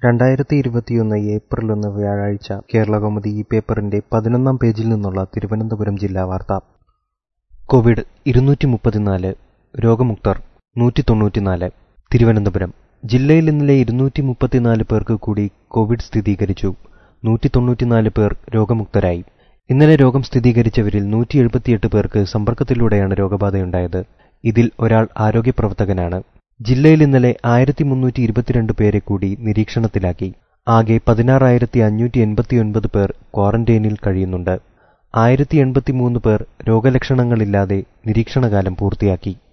രണ്ടായിരത്തി ഇരുപത്തിയൊന്ന് ഏപ്രിൽ ഒന്ന് വ്യാഴാഴ്ച കേരളകൗമുദി ഈ പേപ്പറിന്റെ പതിനൊന്നാം പേജിൽ നിന്നുള്ള തിരുവനന്തപുരം ജില്ലാ വാർത്ത കോവിഡ് ഇരുന്നൂറ്റി മുപ്പത്തിനാല് രോഗമുക്തർ നൂറ്റി തൊണ്ണൂറ്റിനാല് തിരുവനന്തപുരം ജില്ലയിൽ ഇന്നലെ ഇരുന്നൂറ്റി മുപ്പത്തിനാല് പേർക്ക് കൂടി കോവിഡ് സ്ഥിരീകരിച്ചു നൂറ്റി തൊണ്ണൂറ്റിനാല് പേർ രോഗമുക്തരായി ഇന്നലെ രോഗം സ്ഥിരീകരിച്ചവരിൽ നൂറ്റി എഴുപത്തിയെട്ട് പേർക്ക് സമ്പർക്കത്തിലൂടെയാണ് രോഗബാധയുണ്ടായത് ഇതിൽ ഒരാൾ ആരോഗ്യപ്രവർത്തകനാണ് ജില്ലയിൽ ഇന്നലെ ആയിരത്തി മുന്നൂറ്റി ഇരുപത്തിരണ്ട് പേരെ കൂടി നിരീക്ഷണത്തിലാക്കി ആകെ പതിനാറായിരത്തി അഞ്ഞൂറ്റി എൺപത്തിയൊൻപത് പേർ ക്വാറന്റൈനിൽ കഴിയുന്നുണ്ട് ആയിരത്തി എൺപത്തിമൂന്ന് പേർ രോഗലക്ഷണങ്ങളില്ലാതെ നിരീക്ഷണകാലം പൂർത്തിയാക്കി